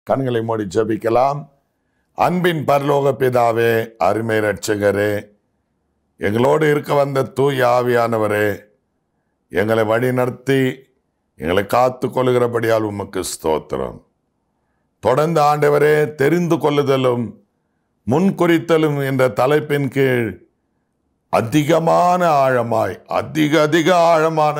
கண்களை மூடி ஜெபிக்கலாம் அன்பின் பரலோக பிதாவே அருமை ரட்சகரே எங்களோடு இருக்க வந்த தூய ஆவியானவரே எங்களை வழிநடத்தி எங்களை காத்து கொள்கிறபடியால் உமக்கு ஸ்தோத்திரம் தொடர்ந்து ஆண்டவரே தெரிந்து கொள்ளுதலும் முன்குறித்தலும் என்ற தலைப்பின் கீழ் அதிகமான ஆழமாய் அதிக அதிக ஆழமான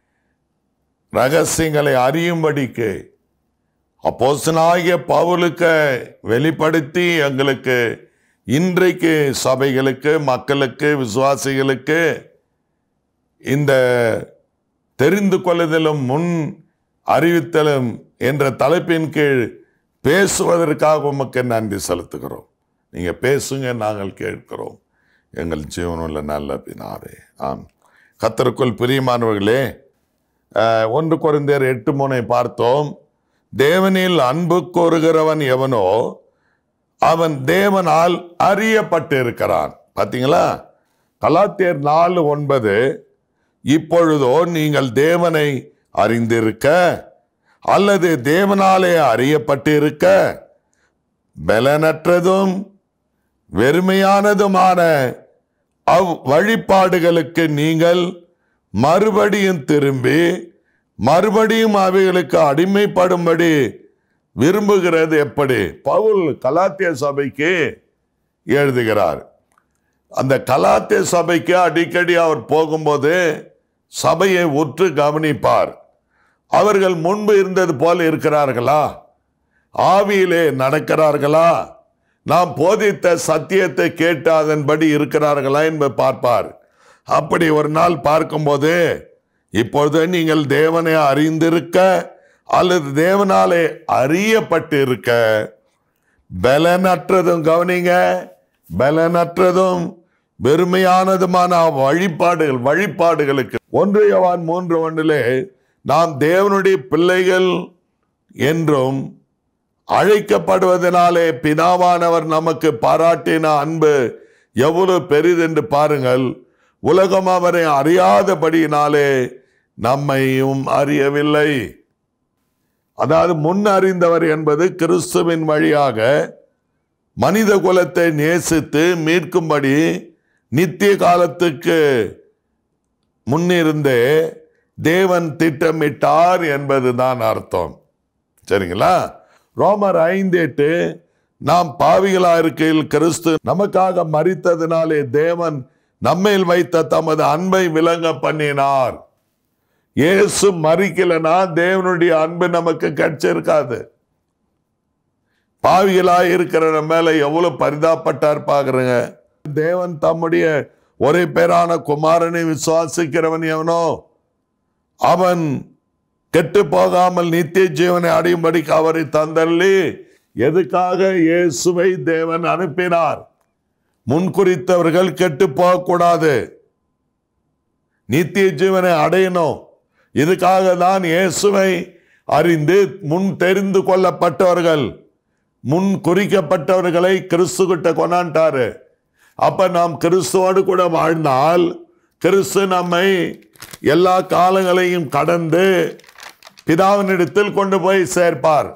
ரகசியங்களை அறியும்படிக்கு அப்போஸ்தலனாகிய பவுலுக்கு வெளிப்படுத்தி எங்களுக்கு இன்றைக்கு சபைகளுக்கு மக்களுக்கு விசுவாசிகளுக்கு இந்த தெரிந்து கொள்ளுதலும் முன் அறிவித்தலும் என்ற தலைப்பின் கீழ் பேசுவதற்காக உமக்கு நன்றி செலுத்துகிறோம் நீங்க பேசுங்க நாங்கள் கேட்கிறோம் எங்கள் ஜீவனுள்ள நல்ல பினாவே ஆம் கத்தருக்குள் பிரியமானவர்களே அஹ், ஒன்று குறைந்தர் எட்டு முனை பார்த்தோம் தேவனில் அன்பு கோருகிறவன் எவனோ அவன் தேவனால் அறியப்பட்டிருக்கிறான் பார்த்தீங்களா கலாத்தியர் நாலு ஒன்பது இப்பொழுதோ நீங்கள் தேவனை அறிந்திருக்க அல்லது தேவனாலே அறியப்பட்டிருக்க பலனற்றதும் வெறுமையானதுமான அவ் வழிபாடுகளுக்கு நீங்கள் மறுபடியும் திரும்பி மறுபடியும் அவைகளுக்கு அடிமைப்படும்படி விரும்புகிறது எப்படி பவுல் கலாத்திய சபைக்கு எழுதுகிறார் அந்த கலாத்திய சபைக்கு அடிக்கடி அவர் போகும்போது சபையை உற்று கவனிப்பார் அவர்கள் முன்பு இருந்தது போல இருக்கிறார்களா ஆவியிலே நடக்கிறார்களா நாம் போதித்த சத்தியத்தை கேட்டு அதன்படி இருக்கிறார்களா என்பதை பார்ப்பார் அப்படி ஒரு நாள் பார்க்கும்போது இப்பொழுது நீங்கள் தேவனை அறிந்திருக்க அல்லது தேவனாலே அறியப்பட்டு இருக்க பலனற்றதும் கவனிங்க பலனற்றதும் வெறுமையானதுமான வழிபாடுகள் வழிபாடுகளுக்கு ஒன்று யோவான் மூன்று ஒன்றிலே நாம் தேவனுடைய பிள்ளைகள் என்றும் அழைக்கப்படுவதனாலே பிதாவானவர் நமக்கு பாராட்டின அன்பு எவ்வளவு பெரிதென்று பாருங்கள் உலகம் அவரை அறியாதபடியினாலே நம்மையும் அறியவில்லை அதாவது முன் அறிந்தவர் என்பது கிறிஸ்துவின் வழியாக மனித குலத்தை நேசித்து மீட்கும்படி நித்திய காலத்துக்கு முன்னிருந்தே தேவன் திட்டமிட்டார் என்பதுதான் அர்த்தம் சரிங்களா ரோமர் ஐந்து எட்டு நாம் பாவிகளா இருக்கையில் கிறிஸ்து நமக்காக மரித்ததினாலே தேவன் நம்மேல் வைத்த தமது அன்பை விளங்க பண்ணினார் இயேசு மறிக்கலனா தேவனுடைய அன்பு நமக்கு கிடைச்சிருக்காது பாவிகளா இருக்கிற நம்ம மேல எவ்வளவு பரிதாப்பட்டார் பாக்குறங்க தேவன் தம்முடைய ஒரே பேரான குமாரனை விசுவாசிக்கிறவன் எவனோ அவன் கெட்டு போகாமல் நித்திய ஜீவனை அடையும்படிக்கு அவரை தந்தள்ளி எதுக்காக இயேசுவை தேவன் அனுப்பினார் முன்குறித்தவர்கள் கெட்டு போகக்கூடாது நித்திய ஜீவனை அடையணும் இதுக்காக தான் இயேசுவை அறிந்து முன் தெரிந்து கொள்ளப்பட்டவர்கள் முன் குறிக்கப்பட்டவர்களை கிறிஸ்து கிட்ட கொண்டாண்டாரு அப்ப நாம் கிறிஸ்துவோடு கூட வாழ்ந்தால் கிறிஸ்து நம்மை எல்லா காலங்களையும் கடந்து பிதாவினிடத்தில் கொண்டு போய் சேர்ப்பார்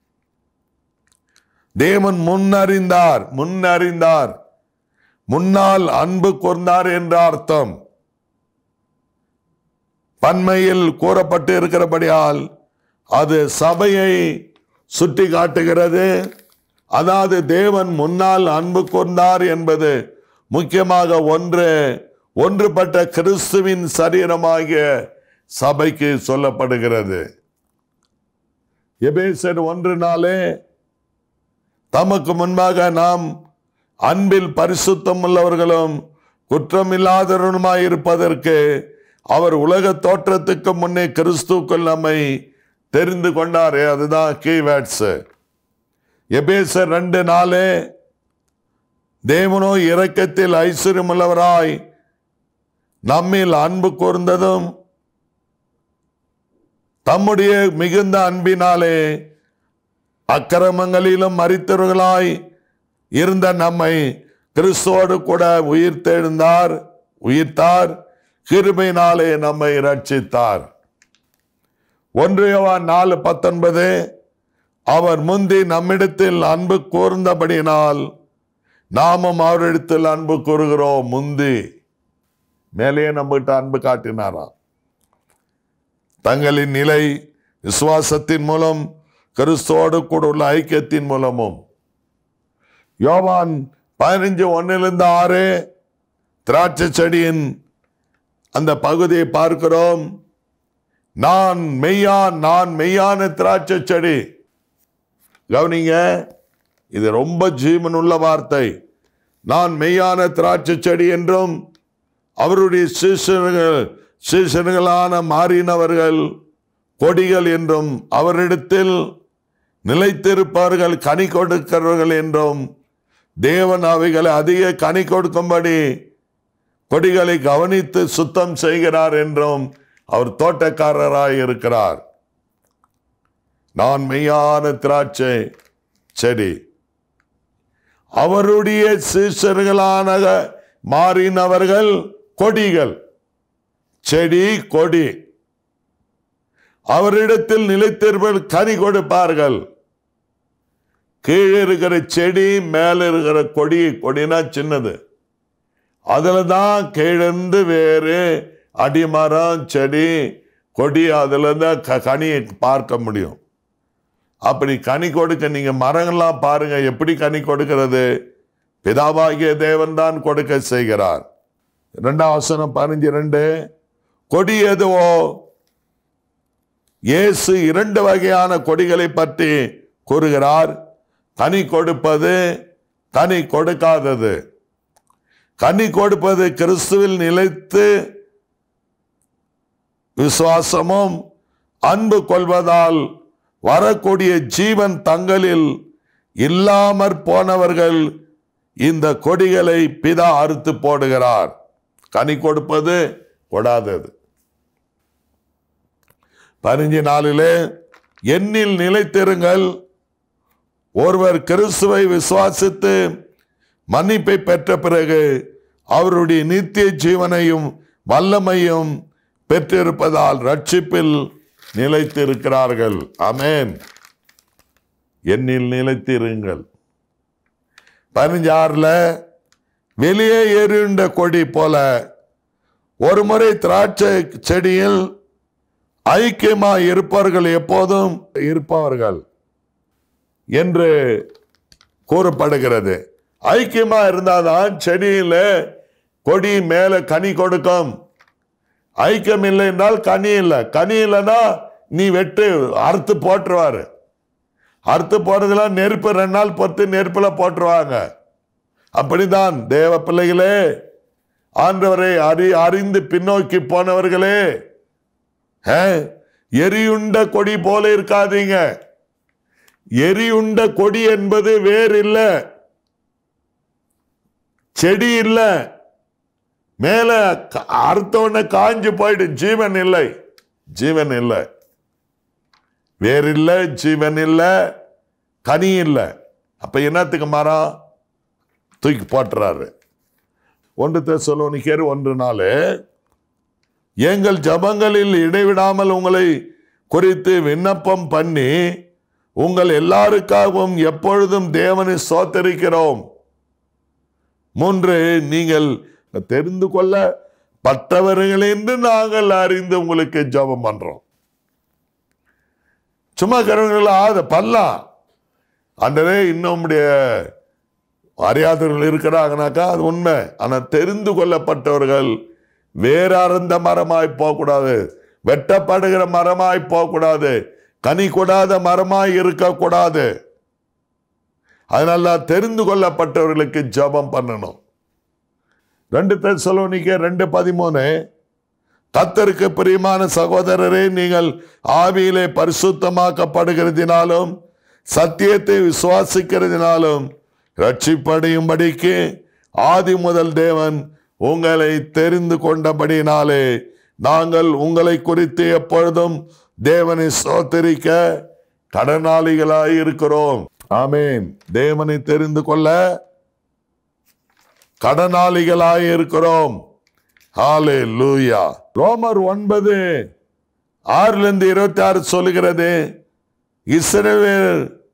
தேவன் முன்னறிந்தார் முன்னறிந்தார் முன்னால் அன்பு கூர்ந்தார் என்ற அர்த்தம் பன்மையில் கூறப்பட்டு இருக்கிறபடியால் அது சபையை சுட்டி காட்டுகிறது அதாவது தேவன் முன்னால் அன்பு கூர்ந்தார் என்பது முக்கியமாக ஒன்று ஒன்றுபட்ட கிறிஸ்துவின் சரீரமாகிய சபைக்கு சொல்லப்படுகிறது எபேசர் ஒன்று நாளே தமக்கு முன்பாக நாம் அன்பில் பரிசுத்தம் உள்ளவர்களும் குற்றமில்லாதவருமாய் இருப்பதற்கு அவர் உலக தோற்றத்துக்கு முன்னே கிறிஸ்துக்குள் நம்மை தெரிந்து கொண்டாரே அதுதான் கீவேர்ட்ஸ் எபேசர் ரெண்டு நாளே தேவனோ இரக்கத்தில் ஐஸ்வர்யமுள்ளவராய் நம்மில் அன்பு கூர்ந்ததும் தம்முடைய மிகுந்த அன்பினாலே அக்கிரமங்களிலும் மறித்தவர்களாய் இருந்த நம்மை கிறிஸ்துவோடு கூட உயிர்த்தெழுந்தார் உயிர்த்தார் கிருபையினாலே நம்மை ரட்சித்தார் ஒன்று யோவான் நாலு பத்தொன்பது அவர் முந்தி நம்மிடத்தில் அன்பு கூர்ந்தபடியினால் நாமும் அவரிடத்தில் அன்பு கூறுகிறோம் முந்தி மேலேயே நம்மகிட்ட அன்பு காட்டினாராம் தங்களின் நிலை விசுவாசத்தின் மூலம் கிறிஸ்துவோடு கூட உள்ள ஐக்கியத்தின் மூலமும் யோவான் பதினஞ்சு ஒன்னிலிருந்து ஆறு திராட்சை செடியின் அந்த பகுதியை பார்க்கிறோம் நான் மெய்யான் நான் மெய்யான திராட்சை செடி கவனிங்க இது ரொம்ப ஜீவனுள்ள வார்த்தை நான் மெய்யான திராட்சை செடி என்றும் அவருடைய சீசர்கள் சீசர்களான மாறினவர்கள் கொடிகள் என்றும் அவரிடத்தில் நிலைத்திருப்பவர்கள் கனி கொடுக்கிறவர்கள் என்றும் தேவன் அவைகளை அதிக கனி கொடுக்கும்படி கொடிகளை கவனித்து சுத்தம் செய்கிறார் என்றும் அவர் தோட்டக்காரராய் இருக்கிறார் நான் மெய்யான திராட்சை செடி அவருடைய சீசர்களான மாறினவர்கள் கொடிகள் செடி கொடி அவரிடத்தில் நிலைத்திருப்பவர் கனி கொடுப்பார்கள் கீழே இருக்கிற செடி மேல இருக்கிற கொடி கொடினா சின்னது அதுல தான் கீழிருந்து வேறு அடிமரம் செடி கொடி அதுல தான் க- கனியை பார்க்க முடியும் அப்படி கனி கொடுக்க நீங்க மரங்கள்லாம் பாருங்க எப்படி கனி கொடுக்கிறது பிதாவாகிய தேவன் தான் கொடுக்க செய்கிறார் இரண்டாம் வசனம் பதினஞ்சு ரெண்டு கொடி எதுவோ இயேசு இரண்டு வகையான கொடிகளை பற்றி கூறுகிறார் கனி கொடுப்பது கனி கொடுக்காதது கனி கொடுப்பது கிறிஸ்துவில் நிலைத்து விசுவாசமும் அன்பு கொள்வதால் வரக்கூடிய ஜீவன் தங்களில் இல்லாமற் போனவர்கள் இந்த கொடிகளை பிதா அறுத்து போடுகிறார் கனி கொடுப்பது கொடாதது பதினஞ்சு நாளிலே எண்ணில் நிலைத்திருங்கள் ஒருவர் கிறிஸ்துவை விசுவாசித்து மன்னிப்பை பெற்ற பிறகு அவருடைய நித்திய ஜீவனையும் வல்லமையும் பெற்றிருப்பதால் ரட்சிப்பில் நிலைத்திருக்கிறார்கள் ஆமென் எண்ணில் நிலைத்திருங்கள் பதினஞ்சாறுல வெளியே எரிந்த கொடி போல ஒரு முறை திராட்சை செடியில் ஐக்கியமா இருப்பவர்கள் எப்போதும் இருப்பவர்கள் என்று கூறப்படுகிறது ஐக்கியமா இருந்தாதான் செடியில கொடி மேல கனி கொடுக்கும் ஐக்கியம் இல்லை என்றால் கனி இல்லை கனி இல்லைன்னா நீ வெட்டு அறுத்து போட்டுருவாரு அறுத்து போடுறதுல நெருப்பு ரெண்டு நாள் பொறுத்து நெருப்புல போட்டுருவாங்க அப்படிதான் தேவ பிள்ளைகளே ஆண்டவரை அறி அறிந்து பின்னோக்கி போனவர்களே ஆ, எரியுண்ட கொடி போல இருக்காதீங்க எரியுண்ட கொடி என்பது வேர் இல்ல செடி இல்ல மேல க- அறுத்த உடனே காஞ்சு போயிடும் ஜீவன் இல்லை ஜீவன் இல்லை வேர் இல்ல ஜீவன் இல்ல கனி இல்ல அப்ப என்னத்துக்கு மரம் தூக்கி போட்டுறாரு ஒன்று தெசலோனிக்கேர் ஒன்று நாள் எங்கள் ஜபங்களில் இடைவிடாமல் உங்களை குறித்து விண்ணப்பம் பண்ணி உங்கள் எல்லாருக்காகவும் எப்பொழுதும் தேவனை சோத்தரிக்கிறோம் மூன்று நீங்கள் தெரிந்து கொள்ள பட்டவர்கள் என்று நாங்கள் அறிந்து உங்களுக்கு ஜெபம் பண்றோம் சும்மா கருவங்களா அதை பண்ணலாம் அன்றே இன்னும் உம்முடைய அறியாதவர்கள் இருக்கிறாங்கனாக்கா அது உண்மை ஆனால் தெரிந்து கொள்ளப்பட்டவர்கள் வேறார்ந்த மரமாய் போகக்கூடாது வெட்டப்படுகிற மரமாய் போகக்கூடாது கனி கொடாத மரமாய் இருக்கக்கூடாது அதனால தெரிந்து கொள்ளப்பட்டவர்களுக்கு ஜெபம் பண்ணணும் ரெண்டு தெசலோனிக்கே ரெண்டு பதிமூணு கத்தருக்கு பிரியமான சகோதரரே நீங்கள் ஆவியிலே பரிசுத்தமாக்கப்படுகிறதினாலும் சத்தியத்தை விசுவாசிக்கிறதினாலும் ரட்சிப்படையும்படிக்கு ஆதி முதல் தேவன் உங்களை தெரிந்து கொண்டபடினாலே நாங்கள் உங்களை குறித்து எப்பொழுதும் தேவனை சோத்தரிக்க கடனாளிகளாய் இருக்கிறோம் ஆமேன் தேவனை தெரிந்து கொள்ள கடனாளிகளாய் இருக்கிறோம் ஹாலே லூயா ரோமர் ஒன்பது ஆறுல இருந்து இருபத்தி ஆறு சொல்லுகிறது இஸ்ரவேல்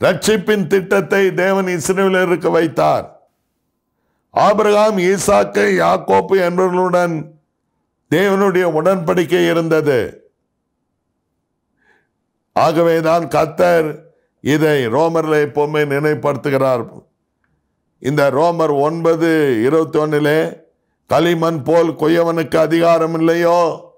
ரட்சிப்பின் திட்டத்தை தேவன் இஸ்ரேலருக்கு வைத்தார் ஆபிரகாம் ஈசாக்கு யாக்கோப்பு என்பவர்களுடன் தேவனுடைய உடன்படிக்கை இருந்தது ஆகவேதான் கத்தர் இதை ரோமர்ல எப்பவுமே நினைப்படுத்துகிறார் இந்த ரோமர் ஒன்பது இருபத்தி ஒன்னிலே களிமண் போல் கொய்யவனுக்கு அதிகாரம் இல்லையோ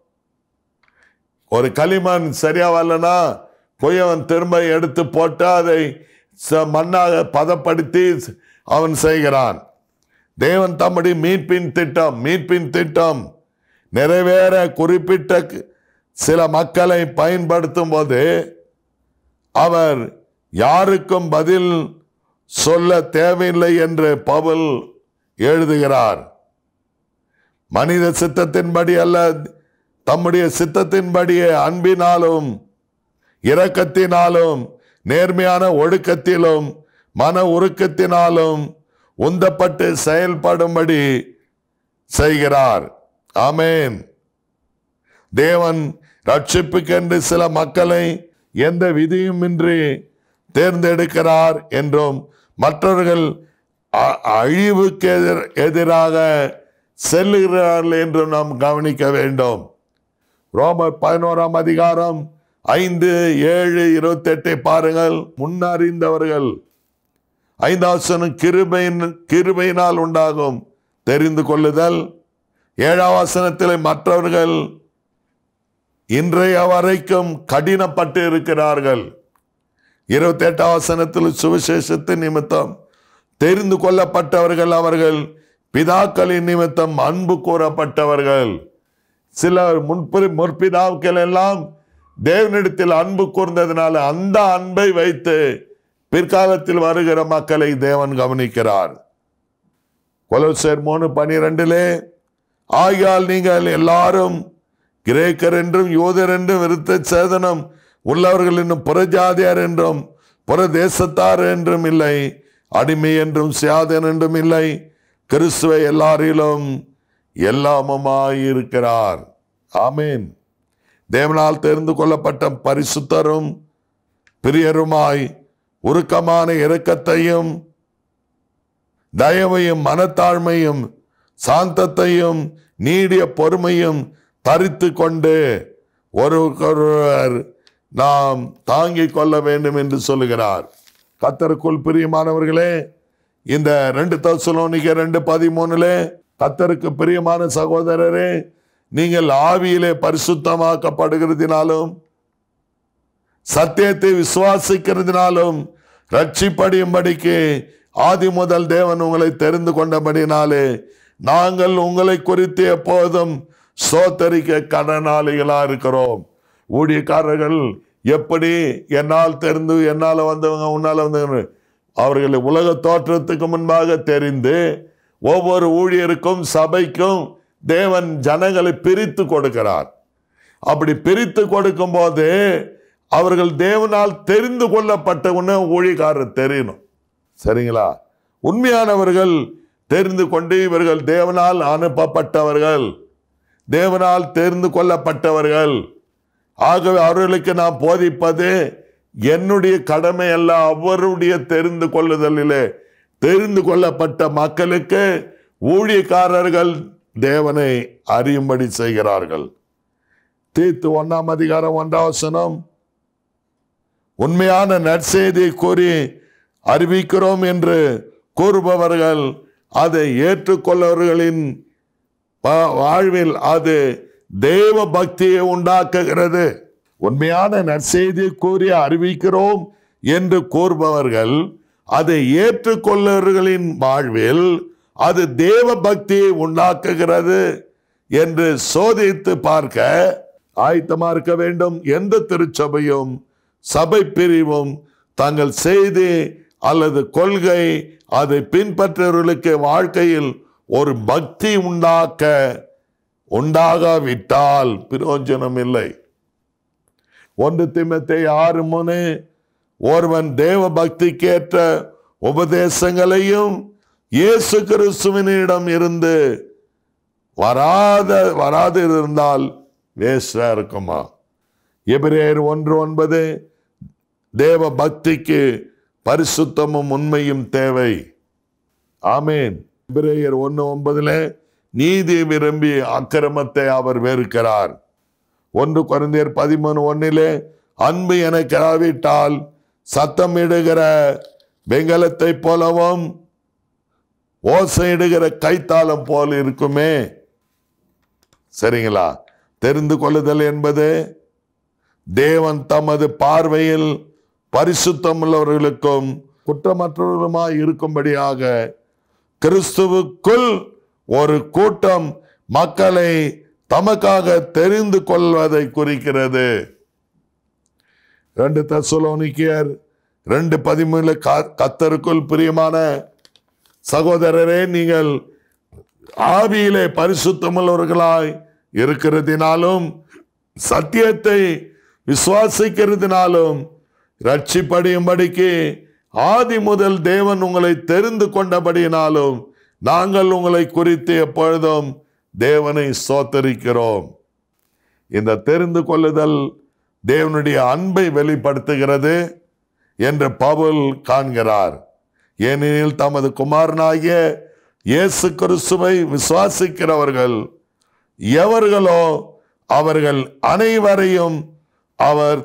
ஒரு களிமண் சரியா வரலனா கொய்யவன் திரும்ப எடுத்து போட்டு அதை ச- மண்ணாக பதப்படுத்தி அவன் செய்கிறான் தேவன் தம்முடைய மீட்பின் திட்டம் மீட்பின் திட்டம் நிறைவேற குறிப்பிட்ட க- சில மக்களை பயன்படுத்தும் போது அவர் யாருக்கும் பதில் சொல்ல தேவையில்லை என்று பவுல் எழுதுகிறார் மனித சித்தத்தின்படி அல்ல தம்முடைய சித்தத்தின்படியே அன்பினாலும் இரக்கத்தினாலும் நேர்மையான ஒழுக்கத்திலும் மன உருக்கத்தினாலும் உந்தப்பட்டு செயல்படும்படி செய்கிறார் ஆமென் தேவன் ரட்சிப்புக்கென்று சில மக்களை எந்த விதியுமின்றி தேர்ந்தெடுக்கிறார் என்றும் மற்றவர்கள் அ- அழிவுக்கு எதிர்- எதிராக செல்லுகிறார்கள் என்றும் நாம் கவனிக்க வேண்டும் ரோமர் பதினோராம் அதிகாரம் ஐந்து ஏழு இருபத்தி எட்டை பாருங்கள் முன்னறிந்தவர்கள் ஐந்தாவசனம் கிருபையின் கிருபையினால் உண்டாகும் தெரிந்து கொள்ளுதல் ஏழாம் வசனத்தில் மற்றவர்கள் இன்றைய வரைக்கும் கடினப்பட்டு இருக்கிறார்கள் இருபத்தி எட்டாம் வசனத்தில் சுவிசேஷத்தின் நிமித்தம் தெரிந்து கொள்ளப்பட்டவர்கள் அவர்கள் பிதாக்களின் நிமித்தம் அன்பு கூறப்பட்டவர்கள் சிலர் முன்பு முற்பிதாக்கள் எல்லாம் தேவனிடத்தில் அன்பு கூர்ந்ததுனால அந்த அன்பை வைத்து பிற்காலத்தில் வருகிற மக்களை தேவன் கவனிக்கிறார் கொலோசர் மூணு பனிரெண்டிலே ஆகையால் நீங்கள் எல்லாரும் கிரேக்கர் என்றும் யூதர் என்றும் விருத்த சேதனம் உள்ளவர்கள் என்னும் புறஜாதியார் என்றும் புற தேசத்தார் என்றும் இல்லை அடிமை என்றும் சியாதன் என்றும் இல்லை கிறிஸ்துவை எல்லாரிலும் எல்லாமுமாயிருக்கிறார் ஆமேன் தேவனால் தெரிந்து கொள்ளப்பட்ட பரிசுத்தரும் பிரியருமாய் உருக்கமான இரக்கத்தையும் தயவையும் மனத்தாழ்மையும் சாந்தத்தையும் நீடிய பொறுமையும் தரித்து கொண்டு ஒருவருக்கொருவர் நாம் தாங்கிக் கொள்ள வேண்டும் என்று சொல்லுகிறார் கத்தருக்குள் பிரியமானவர்களே இந்த ரெண்டு தசுலோனிக்க ரெண்டு பதிமூணுலே கத்தருக்கு பிரியமான சகோதரரே நீங்கள் ஆவியிலே பரிசுத்தமாக்கப்படுகிறதினாலும் சத்தியத்தை விசுவாசிக்கிறதுனாலும் ரட்சிப்படியும்படிக்கு ஆதி முதல் தேவன் உங்களை தெரிந்து கொண்டபடினாலே நாங்கள் உங்களை குறித்து எப்போதும் சோத்தரிக்க கடனாளிகளா இருக்கிறோம் ஊழியக்காரர்கள் எப்படி என்னால் தெரிந்து என்னால் வந்தவங்க உன்னால் வந்தவங்க அவர்களை உலக தோற்றத்துக்கு முன்பாக தெரிந்து ஒவ்வொரு ஊழியருக்கும் சபைக்கும் தேவன் ஜனங்களை பிரித்து கொடுக்கிறார் அப்படி பிரித்து கொடுக்கும்போது அவர்கள் தேவனால் தெரிந்து கொள்ளப்பட்டவன்னு ஊழியக்காரர் தெரியணும் சரிங்களா உண்மையானவர்கள் தெரிந்து கொண்டு இவர்கள் தேவனால் அனுப்பப்பட்டவர்கள் தேவனால் தெரிந்து கொள்ளப்பட்டவர்கள் ஆகவே அவர்களுக்கு நான் போதிப்பது என்னுடைய கடமை அல்ல அவருடைய தெரிந்து கொள்ளுதலிலே தெரிந்து கொள்ளப்பட்ட மக்களுக்கு ஊழியக்காரர்கள் தேவனை அறியும்படி செய்கிறார்கள் தீத்து ஒன்னாம் அதிகாரம் ஒன்றாம் வசனம் உண்மையான நற்செய்தியை கூறி அறிவிக்கிறோம் என்று கூறுபவர்கள் அதை ஏற்றுக்கொள்ளவர்களின் வா- வாழ்வில் அது தேவ பக்தியை உண்டாக்குகிறது உண்மையான நற்செய்தியை கூறி அறிவிக்கிறோம் என்று கூறுபவர்கள் அதை ஏற்றுக்கொள்ளவர்களின் வாழ்வில் அது தேவ பக்தியை உண்டாக்குகிறது என்று சோதித்து பார்க்க ஆயத்தமா இருக்க வேண்டும் எந்த திருச்சபையும் சபை பிரிவும் தங்கள் செய்தி அல்லது கொள்கை அதை பின்பற்றவர்களுக்கு வாழ்க்கையில் ஒரு பக்தி உண்டாக்க உண்டாகாவிட்டால் பிரயோஜனம் இல்லை ஒன்று திமத்தை ஆறு மூணு ஒருவன் தேவ பக்திக்கேற்ற உபதேசங்களையும் இயேசு கிறிஸ்துவனிடம் இருந்து வராத வராது இருந்தால் வேஸ்டா இருக்குமா எபிரேயர் ஒன்று ஒன்பது தேவ பக்திக்கு பரிசுத்தமும் உண்மையும் தேவை ஆமேன் எபிரேயர் ஒன்று ஒன்பதுல நீதி விரும்பி அக்கிரமத்தை அவர் வெறுக்கிறார் ஒன்று குறைந்தர் பதிமூணு ஒன்னிலே அன்பு எனக்கு ஆவிட்டால் சத்தம் இடுகிற வெங்கலத்தை போலவும் ஓசையிடுகிற கைத்தாளம் போல் இருக்குமே சரிங்களா தெரிந்து கொள்ளுதல் என்பது தேவன் தமது பார்வையில் பரிசுத்தம் உள்ளவர்களுக்கும் குற்றமற்றவர்களுமாய் இருக்கும்படியாக கிறிஸ்துவுக்குள் ஒரு கூட்டம் மக்களை தமக்காக தெரிந்து கொள்வதை குறிக்கிறது ரெண்டு தசலோனிக்கியர் ரெண்டு பதிமூணுல கத்தருக்குள் பிரியமான சகோதரரே நீங்கள் ஆவியிலே பரிசுத்தமுள்ளவர்களாய் இருக்கிறதினாலும் சத்தியத்தை விசுவாசிக்கிறதுனாலும் ரட்சிப்படையும்படிக்கு ஆதி முதல் தேவன் உங்களை தெரிந்து கொண்டபடியினாலும் நாங்கள் உங்களை குறித்து எப்பொழுதும் தேவனை சோத்தரிக்கிறோம் இந்த தெரிந்து கொள்ளுதல் தேவனுடைய அன்பை வெளிப்படுத்துகிறது என்று பவுல் காண்கிறார் ஏனெனில் தமது குமாரனாகிய இயேசு கிறிஸ்துவை விசுவாசிக்கிறவர்கள் எவர்களோ அவர்கள் அனைவரையும் அவர்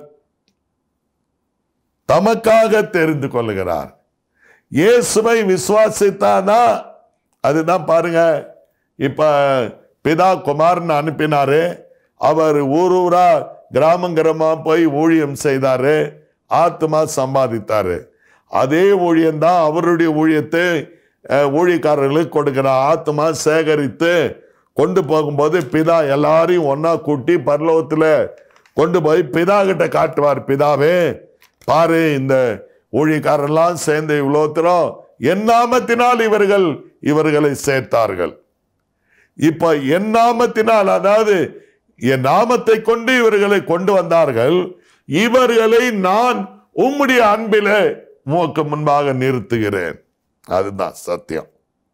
தமக்காக தெரிந்து கொள்கிறார் இயேசுவை விசுவாசித்தானா அதுதான் பாருங்க இப்ப பிதா குமார்னு அனுப்பினாரு அவர் ஊர் ஊரா கிராமம் கிராமமா போய் ஊழியம் செய்தாரு ஆத்மா சம்பாதித்தாரு அதே ஊழியம்தான் அவருடைய ஊழியத்தை அஹ், ஊழியக்காரர்களுக்கு கொடுக்கிறார் ஆத்மா சேகரித்து கொண்டு போகும்போது பிதா எல்லாரையும் ஒண்ணா கூட்டி பரலோகத்துல கொண்டு போய் பிதா கிட்ட காட்டுவார் பிதாவே பாரு இந்த ஊழியக்காரெல்லாம் சேர்ந்து இவ்வளோ தூரம் என் நாமத்தினால் இவர்கள் இவர்களை சேர்த்தார்கள் இப்ப என் நாமத்தினால் அதாவது என் நாமத்தை கொண்டு இவர்களை கொண்டு வந்தார்கள் இவர்களை நான் உம்முடைய அன்பில உமக்கு முன்பாக நிறுத்துகிறேன் அதுதான் சத்தியம்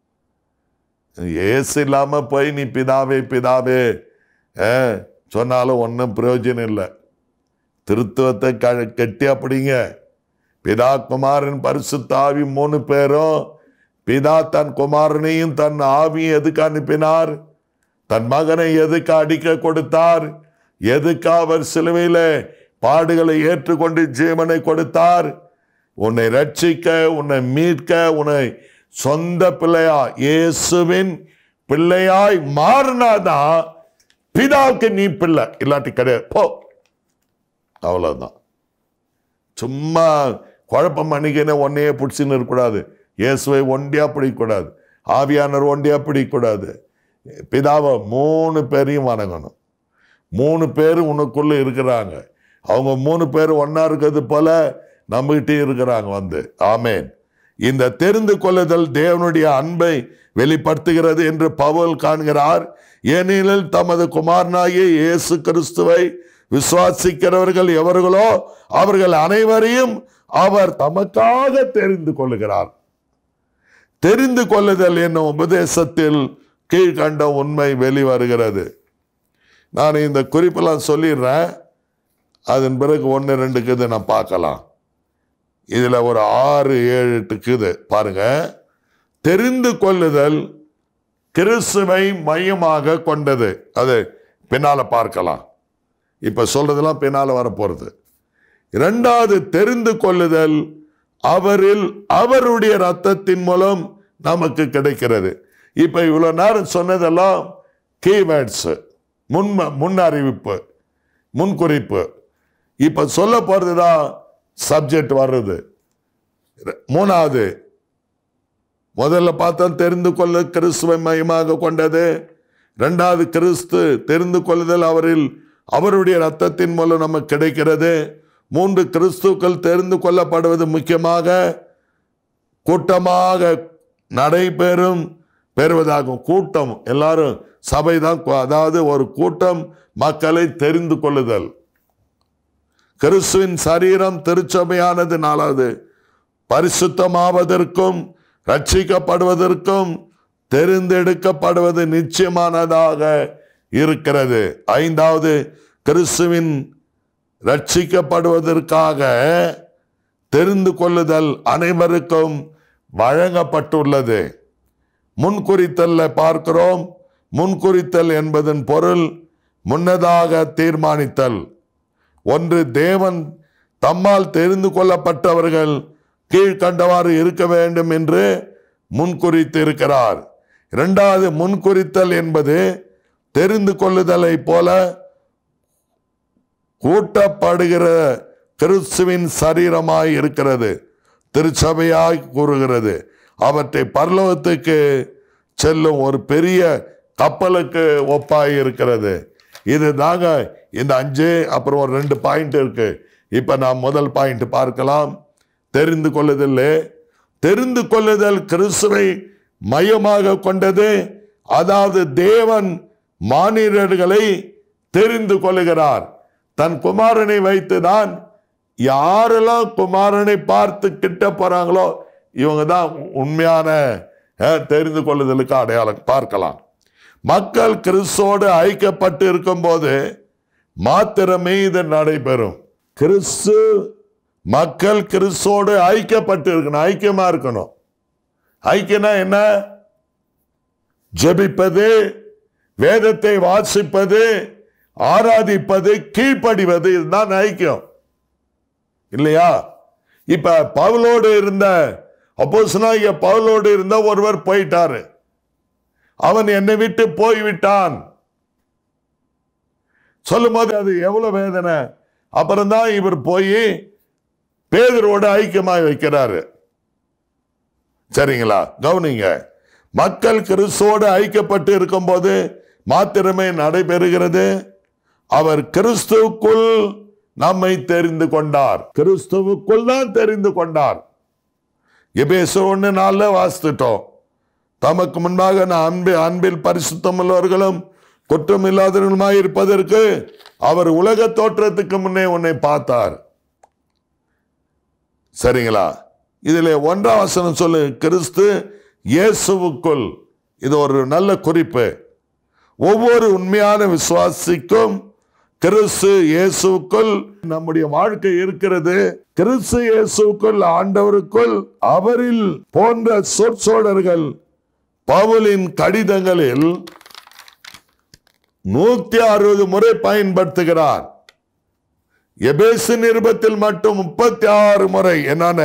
ஏசு இல்லாம போய் நீ பிதாவே பிதாவே அஹ், சொன்னாலும் ஒன்றும் பிரயோஜனம் இல்லை திருத்துவத்தை க கட்டி அப்படிங்க பிதா குமாரன் பரிசுத்த ஆவி மூணு பேரும் பிதா தன் குமாரனையும் தன் ஆவியும் எதுக்கு அனுப்பினார் தன் மகனை எதுக்கு அடிக்க கொடுத்தார் எதுக்கு அவர் சிலுவையில பாடுகளை ஏற்றுக்கொண்டு ஜீவனை கொடுத்தார் உன்னை ரட்சிக்க உன்னை மீட்க உன்னை சொந்த பிள்ளையா இயேசுவின் பிள்ளையாய் மாறினாதான் பிதாவுக்கு நீ பிள்ளை இல்லாட்டி கிடையாது போ அவ்வளவுதான் சும்மா குழப்பம் பண்ணிக்கினே ஒன்னையே பிடிச்சின்னு இருக்கக்கூடாது இயேசுவை ஒண்டியா பிடிக்கக்கூடாது ஆவியானவர் ஒண்டியா பிடிக்கக்கூடாது பிதாவை மூணு பேரையும் வணங்கணும் மூணு பேர் உனக்குள்ள இருக்கிறாங்க அவங்க மூணு பேர் ஒண்ணா இருக்கிறது போல நம்மகிட்டே இருக்கிறாங்க வந்து ஆமேன் இந்த தெரிந்து கொள்ளுதல் தேவனுடைய அன்பை வெளிப்படுத்துகிறது என்று பவுல் காண்கிறார் ஏனெனில் தமது குமாரனாகிய இயேசு கிறிஸ்துவை விசுவாசிக்கிறவர்கள் எவர்களோ அவர்கள் அனைவரையும் அவர் தமக்காக தெரிந்து கொள்ளுகிறார் தெரிந்து கொள்ளுதல் என்னும் உபதேசத்தில் கீழ்கண்ட உண்மை வெளிவருகிறது நான் இந்த குறிப்பெல்லாம் சொல்லிடுறேன் அதன் பிறகு ஒன்று ரெண்டுக்கு இது நான் பார்க்கலாம் இதுல ஒரு ஆறு ஏழு எட்டுக்குது பாருங்க தெரிந்து கொள்ளுதல் கிறிஸ்துவை மையமாக கொண்டது அது பின்னால பார்க்கலாம் இப்ப சொல்றதெல்லாம் பின்னால வரப்போறது இரண்டாவது தெரிந்து கொள்ளுதல் அவரில் அவருடைய ரத்தத்தின் மூலம் நமக்கு கிடைக்கிறது இப்ப இவ்வளவு நேரம் சொன்னதெல்லாம் கீவேர்ட்ஸ் முன் முன் அறிவிப்பு முன்குறிப்பு இப்ப சொல்ல போறதுதான் சப்ஜெக்ட் வர்றது மூணாவது முதல்ல பார்த்தா தெரிந்து கொள்ள கிறிஸ்துவை மையமாக கொண்டது ரெண்டாவது கிறிஸ்து தெரிந்து கொள்ளுதல் அவரில் அவருடைய ரத்தத்தின் மூலம் நமக்கு கிடைக்கிறது மூன்று கிறிஸ்துக்கள் தெரிந்து கொள்ளப்படுவது முக்கியமாக கூட்டமாக நடைபெறும் பெறுவதாகும் கூட்டம் எல்லாரும் சபைதான் கு- அதாவது ஒரு கூட்டம் மக்களை தெரிந்து கொள்ளுதல் கிறிஸ்துவின் சரீரம் திருச்சபையானது நாலாவது பரிசுத்தமாவதற்கும் ரட்சிக்கப்படுவதற்கும் தெரிந்தெடுக்கப்படுவது நிச்சயமானதாக இருக்கிறது ஐந்தாவது கிறிஸ்துவின் ரட்சிக்கப்படுவதற்காக தெரிந்து கொள்ளுதல் அனைவருக்கும் வழங்கப்பட்டுள்ளது முன்குறித்தல்ல பார்க்கிறோம் முன்குறித்தல் என்பதன் பொருள் முன்னதாக தீர்மானித்தல் ஒன்று தேவன் தம்மால் தெரிந்து கொள்ளப்பட்டவர்கள் கீழ்கண்டவாறு இருக்க வேண்டும் என்று முன்குறித்து இருக்கிறார் இரண்டாவது முன்குறித்தல் என்பது தெரிந்து கொள்ளுதலை போல கூட்டப்படுகிற கிறிஸ்துவின் சரீரமாய் இருக்கிறது திருச்சபையாய் கூறுகிறது அவற்றை பரலோகத்துக்கு செல்லும் ஒரு பெரிய கப்பலுக்கு ஒப்பாய் இருக்கிறது இது தாங்க இந்த அஞ்சு அப்புறம் ஒரு ரெண்டு பாயிண்ட் இருக்கு இப்ப நாம் முதல் பாயிண்ட் பார்க்கலாம் தெரிந்து கொள்ளுதல் தெரிந்து கொள்ளுதல் கிறிஸ்துவை மையமாக கொண்டது அதாவது தேவன் மானிடர்களை தெரிந்து கொள்ளுகிறார் தன் குமாரனை வைத்துதான் யாரெல்லாம் குமாரனை பார்த்து கிட்ட போறாங்களோ இவங்க தான் உண்மையான அஹ், தெரிந்து கொள்ளுதலுக்கு அடையாளம் பார்க்கலாம் மக்கள் கிறிஸ்தோடு ஐக்கியப்பட்டு இருக்கும்போது மாத்திரமே இது நடைபெறும் கிறிஸ்து மக்கள் கிறிஸ்தோடு ஐக்கியப்பட்டு இருக்கணும் ஐக்கியமா இருக்கணும் ஐக்கியம்னா என்ன ஜெபிப்பது வேதத்தை வாசிப்பது ஆராதிப்பது கீழ்ப்படிவது இதுதான் ஐக்கியம் இல்லையா இப்ப பவுலோடு இருந்த அப்போஸ்தலனாகிய பவுலோடு இருந்த ஒருவர் போயிட்டாரு அவன் என்னை விட்டு போய்விட்டான் சொல்லும்போது அது எவ்வளவு வேதனை அப்புறம்தான் இவர் போய் பேதரோட ஐக்கியமாய் வைக்கிறாரு சரிங்களா கவனிங்க மக்கள் கிறிஸ்துவோடு ஐக்கியப்பட்டு இருக்கும்போது மாத்திரமே நடைபெறுகிறது அவர் கிறிஸ்துவுக்குள் நம்மை தெரிந்து கொண்டார் கிறிஸ்துவுக்குள் தான் தெரிந்து கொண்டார் எபேசு ஒன்று நாளில் வாசித்துட்டோம் தமக்கு முன்பாக நான் அன்பு அன்பில் பரிசுத்தம் உள்ளவர்களும் குற்றம் இல்லாதவர்களுமாய் இருப்பதற்கு அவர் உலக தோற்றத்துக்கு முன்னே உன்னை பார்த்தார் சரிங்களா இதில் ஒன்றாம் வசனம் சொல்லு கிறிஸ்து இயேசுவுக்குள் இது ஒரு நல்ல குறிப்பு ஒவ்வொரு உண்மையான விசுவாசிக்கும் கிறிஸ்து இயேசுக்குள் நம்முடைய வாழ்க்கை இருக்கிறது கிறிஸ்து இயேசுக்குள் ஆண்டவருக்குள் அவரில் போன்ற சொற்சோடர்கள் பவுலின் கடிதங்களில் நூத்தி அறுபது முறை பயன்படுத்துகிறார் எபேசு நிருபத்தில் மட்டும் முப்பத்தி ஆறு முறை என்னென்ன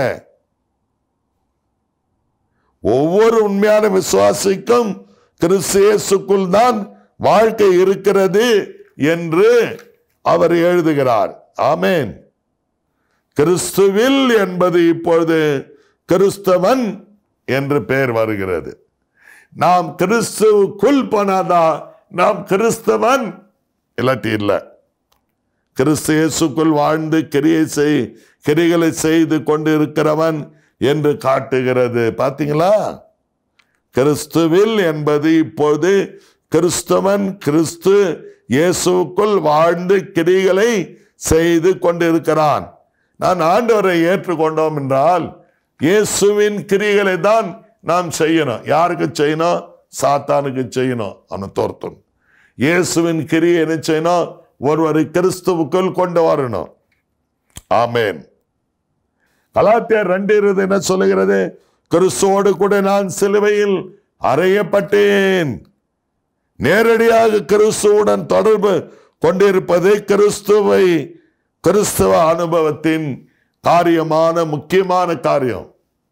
ஒவ்வொரு உண்மையான விசுவாசிக்கும் கிறிஸ்து இயேசுக்குள் தான் வாழ்க்கை இருக்கிறது என்று அவர் எழுதுகிறார் ஆமென் கிறிஸ்துவில் என்பது இப்பொழுது கிறிஸ்தவன் என்று பெயர் வருகிறது நாம் கிறிஸ்துவுக்குள் போனாதான் நாம் கிறிஸ்தவன் இல்லாட்டி இல்லை கிறிஸ்து இயேசுக்குள் வாழ்ந்து கிரியை செய் கிரிகளை செய்து கொண்டு இருக்கிறவன் என்று காட்டுகிறது பார்த்தீங்களா கிறிஸ்துவில் என்பது இப்பொழுது கிறிஸ்தவன் கிறிஸ்து இயேசுக்குள் வாழ்ந்து கிரிகளை செய்து கொண்டிருக்கிறான் நான் ஆண்டவரை ஏற்றுக்கொண்டோம் என்றால் இயேசுவின் கிரிகளை தான் நாம் செய்யணும் யாருக்கு செய்யணும் சாத்தானுக்கு செய்யணும் அவனை தோர்த்தன் இயேசுவின் கிரியை என்ன செய்யணும் ஒருவரை கிறிஸ்துவுக்குள் கொண்டு வரணும் ஆமேன் கலாத்தியர் ரெண்டு இருபது என்ன சொல்லுகிறது கிறிஸ்துவோடு கூட நான் சிலுவையில் அறையப்பட்டேன் நேரடியாக கிறிஸ்துவுடன் தொடர்பு கொண்டிருப்பது கிறிஸ்துவை கிறிஸ்துவ அனுபவத்தின் காரியமான முக்கியமான காரியம்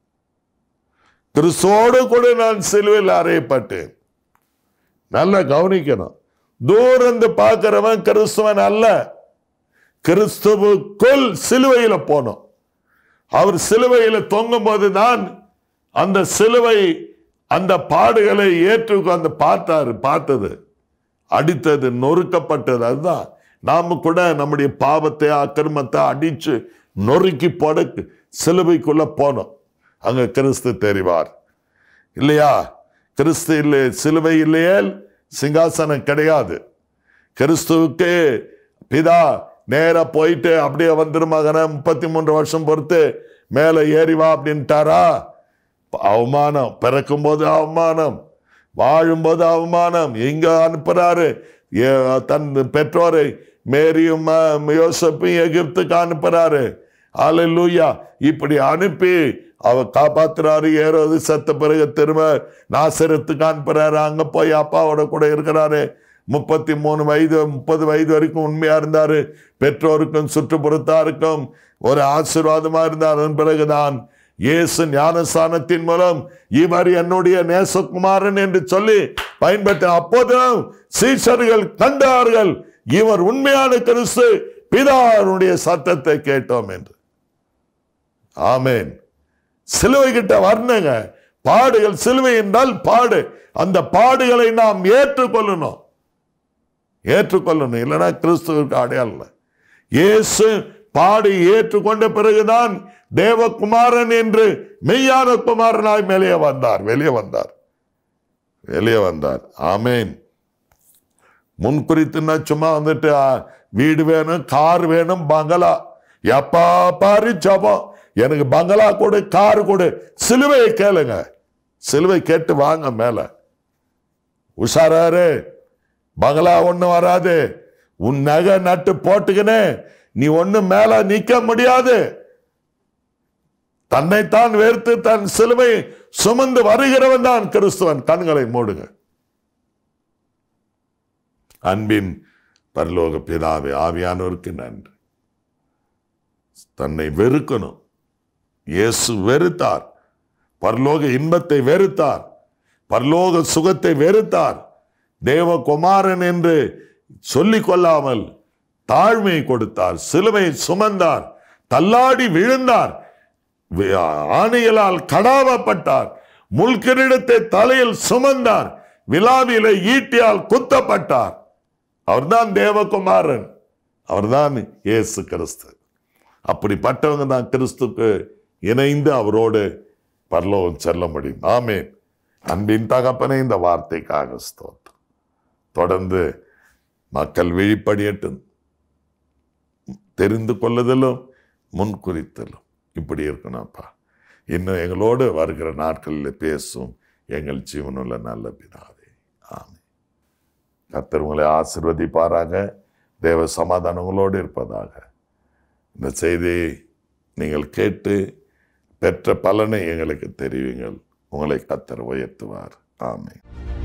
கிறிஸ்துவோடு கூட நான் சிலுவையில் அறையப்பட்டேன் நல்லா கவனிக்கணும் தூரந்து பார்க்கிறவன் கிறிஸ்துவன் அல்ல கிறிஸ்துவுக்குள் சிலுவையில போனோம் அவர் சிலுவையில தொங்கும் போதுதான் அந்த சிலுவை அந்த பாடுகளை ஏற்று அந்த பார்த்தாரு பார்த்தது அடித்தது நொறுக்கப்பட்டது அதுதான் நாம கூட நம்முடைய பாவத்தை அக்கிரமத்தை அடிச்சு நொறுக்கி போட சிலுவைக்குள்ள போனோம் அங்க கிறிஸ்து தெரிவார் இல்லையா கிறிஸ்து இல்லை சிலுவை இல்லையேல் சிங்காசனம் கிடையாது கிறிஸ்துவுக்கு பிதா நேரா போயிட்டு அப்படியே வந்துரு மகனை முப்பத்தி மூன்று வருஷம் பொறுத்து மேலே ஏறி வா அப்படின்ட்டாரா அவமானம் பிறக்கும் போது அவமானம் வாழும்போது அவமானம் எங்க அனுப்புறாரு ஏ- தன் பெற்றோரை மேரியும் ம- யோசப்பையும் எகிப்துக்கு அனுப்புறாரு அல்லேலூயா இப்படி அனுப்பி அவ காப்பாத்துறாரு ஏறது செத்த பிறகு திரும்ப நாசரத்துக்கு அனுப்புறாரு அங்க போய் அப்பாவோட கூட இருக்கிறாரு முப்பத்தி மூணு வயது முப்பது வயது வரைக்கும் உண்மையா இருந்தாரு பெற்றோருக்கும் சுற்றுப்புறத்தாருக்கும் ஒரு ஆசீர்வாதமா இருந்தார் அதன் பிறகுதான் இயேசு ஞானஸ்தானத்தின் மூலம் இவர் என்னுடைய நேசகுமாரன் என்று சொல்லி பயன்பட்ட அப்போதும் சீஷர்கள் கண்டார்கள் இவர் உண்மையான கிறிஸ்து பிதாருடைய சத்தத்தை கேட்டோம் என்று ஆமென் சிலுவை கிட்ட வரணுங்க பாடுகள் சிலுவை என்றால் பாடு அந்த பாடுகளை நாம் ஏற்றுக்கொள்ளணும் ஏற்றுக்கொள்ளணும் இல்லைன்னா கிறிஸ்துவுக்கு அடையாளம் இல்லை. இயேசு பாடி ஏற்றுக்கொண்ட பிறகுதான் தேவகுமாரன் என்று மெய்யான குமாரனாய் வெளியே வந்தார் வெளியே வந்தார் வெளியே வந்தார் ஆமேன் முன் குறித்துன்னா சும்மா வந்துட்டு ஆ, வீடு வேணும் கார் வேணும் பங்களா எப்பா பாரு ஜபம் எனக்கு பங்களா கொடு கார் கொடு சிலுவையை கேளுங்க சிலுவை கேட்டு வாங்க மேல உஷாராரு பங்களா ஒண்ணும் வராது உன் நகை நட்டு போட்டுக்கினே நீ ஒண்ணு மேல நிக்க முடியாது தன்னைத்தான் வேர்த்து தன் சிலுவை சுமந்து வருகிறவன் தான் கிறிஸ்துவன் கண்களை மூடுங்க அன்பின் பரலோக பிதாவே ஆவியானோருக்கு நன்றி தன்னை வெறுக்கணும் இயேசு வெறுத்தார் பரலோக இன்பத்தை வெறுத்தார் பரலோக சுகத்தை வெறுத்தார் தேவகுமாரன் என்று சொல்லிக் கொள்ளாமல் தாழ்மை கொடுத்தார் சிலுவை சுமந்தார் தள்ளாடி விழுந்தார் வி- ஆணைகளால் கடாவப்பட்டார் முள்கிரீடத்தை தலையில் சுமந்தார் விழாவிலே ஈட்டியால் குத்தப்பட்டார் அவர்தான் தேவகுமாரன் அவர்தான் இயேசு கிறிஸ்து அப்படிப்பட்டவங்க தான் கிறிஸ்துக்கு இணைந்து அவரோடு பரலோகம் செல்ல முடியும் ஆமென் அன்பின் தகப்பனே இந்த வார்த்தைக்காக ஸ்தோத்திரம் தொடர்ந்து மக்கள் விழிப்படியட்டும் தெரிந்து கொள்ளுதலும் முன்குறித்தலும் இப்படி இருக்கணும்ப்பா இன்னும் எங்களோடு வருகிற நாட்களில் பேசும் எங்கள் ஜீவனுள்ள நல்ல பிதாவே ஆமென் கர்த்தர் உங்களை ஆசிர்வதிப்பாராக தேவ சமாதானம் உங்களோடு இருப்பதாக இந்த செய்தியை நீங்கள் கேட்டு பெற்ற பலனை எங்களுக்கு தெரிவிங்கள் உங்களை கத்தர் உயர்த்துவார் ஆமென்